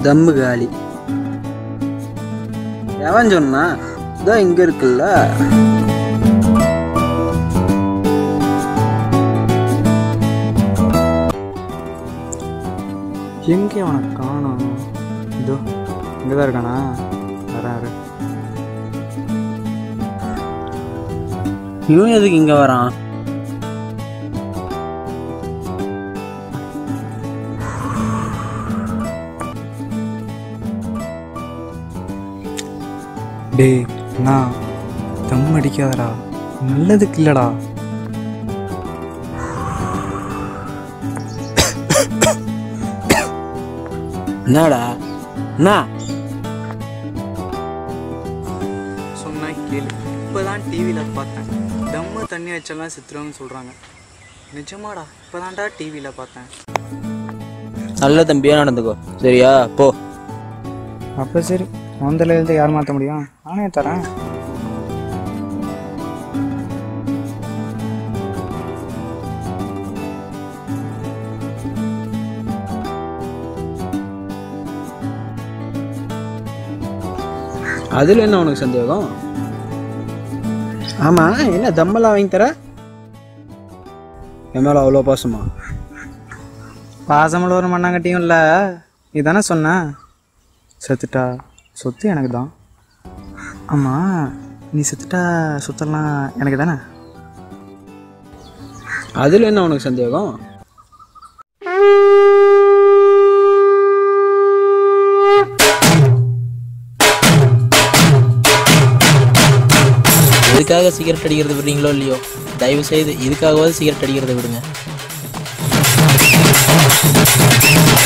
தம்மு காலி எவன் சொன்னா இதோ இங்க இருக்குல்ல எங்கே அவனை காணோம் இதோ இங்கே தான் இருக்கானா வரேன் இரு. இவன் எதுக்கு இங்க வரான் டேய் அண்ணா தம் அடிக்காதடா நல்லதுக்கு இல்லடா என்னடா என்ன சொன்னா கேளு இப்போதான் டிவியில் பார்த்தேன் தம்மு தண்ணி வச்செல்லாம் செத்துருவாங்கன்னு சொல்கிறாங்க நிஜமாடா இப்போதான்டா டிவியில் பார்த்தேன் நல்ல தம்பியா நடந்துக்கோ சரியா போ அப்போ சரி வந்தல எழுந்து யார் மாற்ற முடியும் நானே தரேன் அதுல என்ன உனக்கு சந்தேகம் ஆமா என்ன தம்மெல்லாம் வாங்கி தர என் மேல அவ்வளோ பாசமா பாசமல ஒரு மண்ணாங்கட்டியும் இல்லை இதானே சொன்னேன் செத்துட்டா சொத்து எனக்கு தான் ஆமாம் நீ செத்துட்டா சொத்தெல்லாம் எனக்கு தானே அதுல என்ன உனக்கு சந்தேகம் எதுக்காக சிகரெட் அடிக்கிறது விடுறீங்களோ இல்லையோ தயவு செய்து இதுக்காகவாவது சிகரெட் அடிக்கிறத விடுங்க